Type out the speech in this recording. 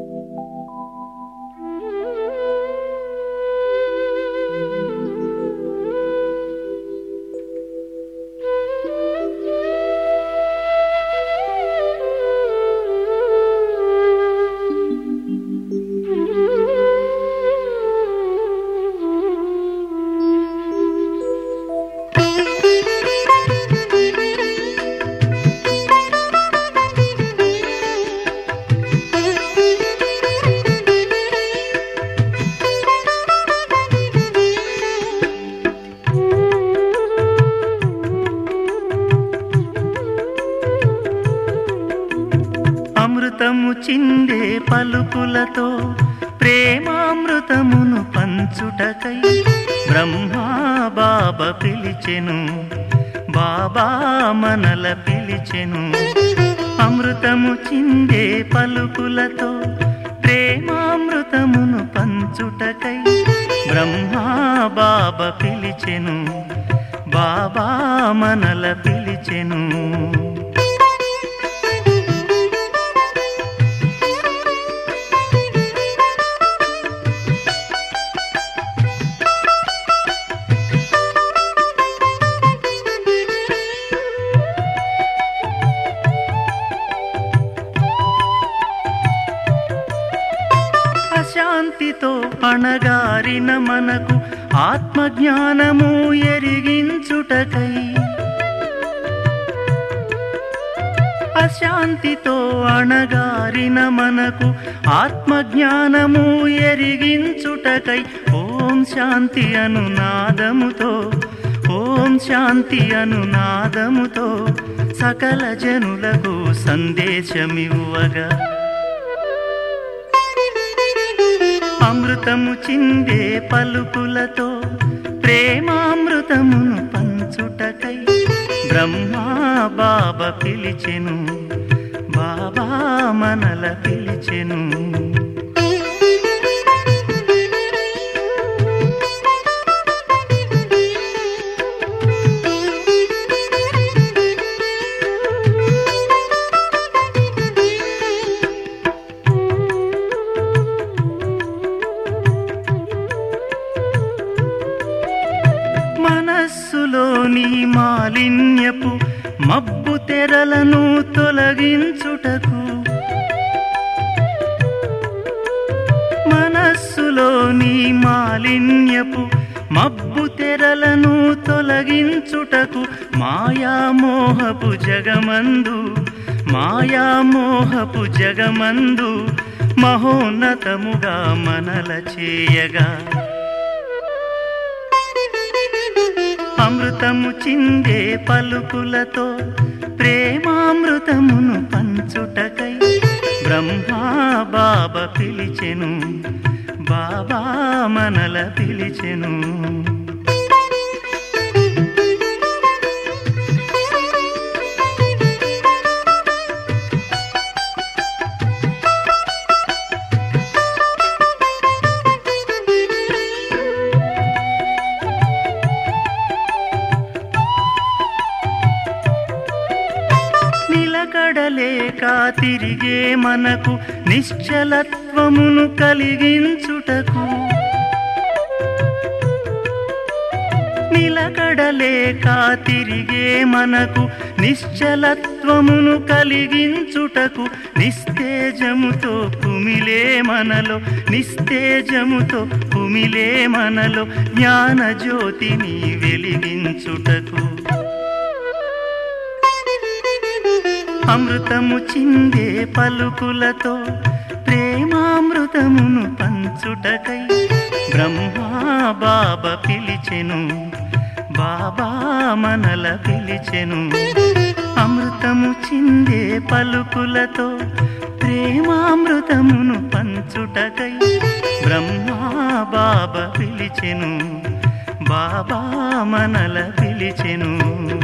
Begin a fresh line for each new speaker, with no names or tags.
అమృతము చిందే పలుకులతో ప్రేమామృతమును పంచుటకై బ్రహ్మా బాబ పిలిచెను బాబా మనల పిలిచెను అమృతము చిందే పలుకులతో ప్రేమామృతమును పంచుటకై బ్రహ్మా బాబ పిలిచెను బాబా మనల పిలిచెను అశాంతితో అణగారిన మనకు ఆత్మజ్ఞానము ఎరిగించుటకై అశాంతితో అణగారిన మనకు ఆత్మజ్ఞానము ఎరిగించుటకై ఓం శాంతి అనునాదముతో ఓం శాంతి అనునాదముతో సకల జనులకు సందేశమివ్వగా అమృతము చిందే పలుకులతో ప్రేమామృతమును పంచుటకై బ్రహ్మా బాబ పిలిచెను బాబా మనల పిలిచెను మనస్సులోని మాలిన్యపు మబ్బు తెరలను తొలగించుటకు మనస్సులోని మాలిన్యపు మబ్బు తెరలను తొలగించుటకు మాయామోహపు జగమందు మాయామోహపు జగమందు మహోన్నతముగా మనల చేయగా అమృతము చిందే పలుకులతో ప్రేమామృతమును పంచుటకై బ్రహ్మా బాబ పిలిచెను బాబా మనల పిలిచెను నిలకడలేక తిరిగే మనకు నిశ్చలత్వమును కలిగించుటకు నిలకడలేక తిరిగే మనకు నిశ్చలత్వమును కలిగించుటకు నిస్తేజముతో కుమిలే మనలో నిస్తేజముతో కుమిలే మనలో జ్ఞాన జ్యోతిని వెలిగించుటకు అమృతము చిందే పలుకులతో ప్రేమామృతమును పంచుటకై బ్రహ్మా బాబ పిలిచెను బాబా మనల పిలిచెను అమృతము చిందే పలుకులతో ప్రేమామృతమును పంచుటకై బ్రహ్మా బాబ పిలిచెను బాబా మనల పిలిచెను